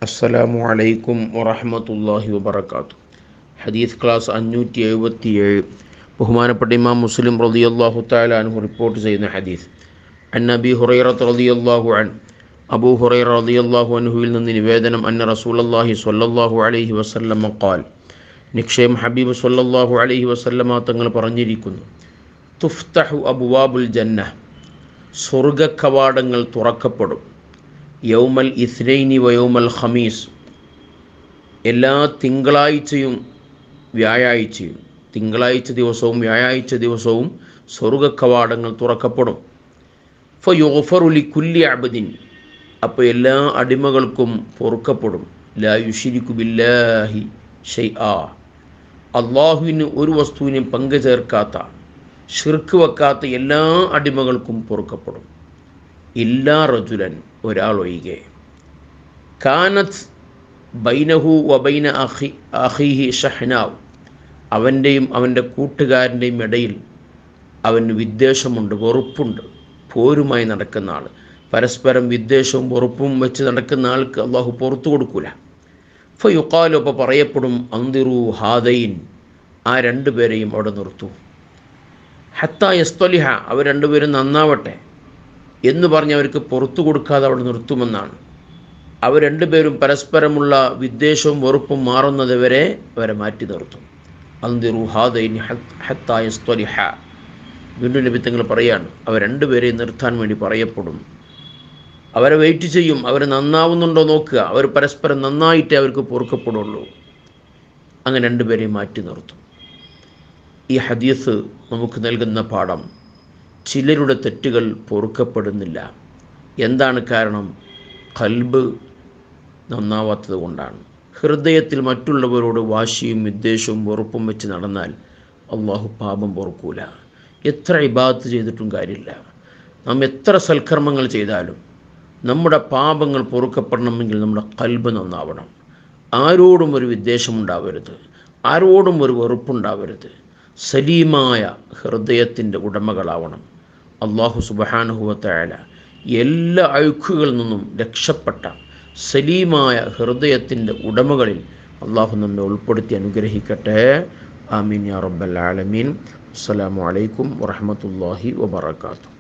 അസ്സലാമു അലൈക്കും വറഹമത്തല്ലാഹി വബർക്കാത്തു ഹദീസ് ക്ലാസ് അഞ്ഞൂറ്റി എഴുപത്തിയേഴ് ബഹുമാനപ്പെട്ട ഇമാം മുസ്ലിം റളിയല്ലാഹു തആല അൻഹു റിപ്പോർട്ട് ചെയ്യുന്ന ഹദീസ് അൻ നബി ഹുറൈറത്ത് റളിയല്ലാഹു അൻ അബൂ ഹുറൈറ റളിയല്ലാഹു അൻഹുവിൽ നിന്ന് നിവേദനം അന്ന റസൂലല്ലാഹി സ്വല്ലല്ലാഹു അലൈഹി വസല്ലമ ഖാൽ നിക്ഷയം ഹബീബ് സ്വല്ലല്ലാഹു അലൈഹി വസല്ലമ തങ്ങൾ പറഞ്ഞിരിക്കുന്നു തുഫ്തഹു അബുവാബുൽ ജന്ന സ്വർഗ കവാടങ്ങൾ തുറക്കപ്പെടും യൗമൽ ഇസ്നൈനി വയൗമൽ ഖമീസ് എല്ലാ തിങ്കളാഴ്ചയും വ്യാഴാഴ്ചയും തിങ്കളാഴ്ച ദിവസവും വ്യാഴാഴ്ച ദിവസവും സ്വർഗ കവാടങ്ങൾ തുറക്കപ്പെടും ഫയോഫറുലി കുല്ലി അബദിൻ അപ്പോൾ എല്ലാ അടിമകൾക്കും പൊറുക്കപ്പെടും ലാ യുഷിരിക്കു ബില്ലാഹി ഷെയ് ആ അള്ളാഹുവിന് ഒരു വസ്തുവിനും പങ്കു ചേർക്കാത്ത ഷിർക്ക് വെക്കാത്ത എല്ലാ അടിമകൾക്കും പൊറുക്കപ്പെടും ഇല്ലാ റജുലൻ ഒരാൾ ഒഴികെ കാനത്ത് ബൈനഹു വബൈന അഹി അഹിഹി ഷഹ്നാവ് അവൻ്റെയും അവൻ്റെ കൂട്ടുകാരൻ്റെയും ഇടയിൽ അവന് വിദ്വേഷമുണ്ട് വെറുപ്പുണ്ട് പോരുമായി നടക്കുന്ന ആൾ പരസ്പരം വിദ്വേഷവും വെറുപ്പും വെച്ച് നടക്കുന്ന ആൾക്ക് അള്ളാഹു പുറത്തു കൊടുക്കൂല ഫ യുക്കാലു അപ്പോൾ പറയപ്പെടും അന്തിറു ഹാദയിൻ ആ രണ്ടുപേരെയും അവിടെ നിർത്തൂ ഹത്ത യസ്തൊലിഹ അവർ രണ്ടുപേരും നന്നാവട്ടെ എന്ന് പറഞ്ഞ് അവർക്ക് പുറത്തു കൊടുക്കാതെ അവിടെ നിർത്തുമെന്നാണ് അവർ രണ്ടുപേരും പരസ്പരമുള്ള വിദ്വേഷവും വെറുപ്പും മാറുന്നത് വരെ അവരെ മാറ്റി നിർത്തും അന്തിറു ഹാദൈൻ ഹത്തായസ്തൊലിഹ വീണ്ടും ലഭിത്തങ്ങൾ പറയാണ് അവർ രണ്ടുപേരെയും നിർത്താൻ വേണ്ടി പറയപ്പെടും അവരെ വെയിറ്റ് ചെയ്യും അവർ നന്നാവുന്നുണ്ടോ നോക്കുക അവർ പരസ്പരം നന്നായിട്ടേ അവർക്ക് പൊറുക്കപ്പെടുള്ളൂ അങ്ങനെ രണ്ടുപേരെയും മാറ്റി നിർത്തും ഈ ഹദീസ് നമുക്ക് നൽകുന്ന പാഠം ചിലരുടെ തെറ്റുകൾ പൊറുക്കപ്പെടുന്നില്ല എന്താണ് കാരണം കൽബ് നന്നാവാത്തത് കൊണ്ടാണ് ഹൃദയത്തിൽ മറ്റുള്ളവരോട് വാശിയും വിദ്വേഷവും വെറുപ്പും വെച്ച് നടന്നാൽ അള്ളാഹു പാപം പൊറുക്കൂല എത്ര ഇബാദത്ത് ചെയ്തിട്ടും കാര്യമില്ല നാം എത്ര സൽക്കർമ്മങ്ങൾ ചെയ്താലും നമ്മുടെ പാപങ്ങൾ പൊറുക്കപ്പെടണമെങ്കിൽ നമ്മുടെ കൽബ് നന്നാവണം ആരോടും ഒരു വിദ്വേഷമുണ്ടാവരുത് ആരോടും ഒരു വെറുപ്പുണ്ടാവരുത് സലീമായ ഹൃദയത്തിൻ്റെ ഉടമകളാവണം അള്ളാഹു സുബഹാനുഹുവത്തയാല എല്ലാ അഴുക്കുകളിൽ നിന്നും രക്ഷപ്പെട്ട സലീമായ ഹൃദയത്തിൻ്റെ ഉടമകളിൽ അള്ളാഹു നമ്മെ ഉൾപ്പെടുത്തി അനുഗ്രഹിക്കട്ടെ ആമീൻ യാ റബ്ബൽ ആലമീൻ അസ്സലാമു അലൈക്കും വറഹമത്തല്ലാഹി വബർക്കാത്തു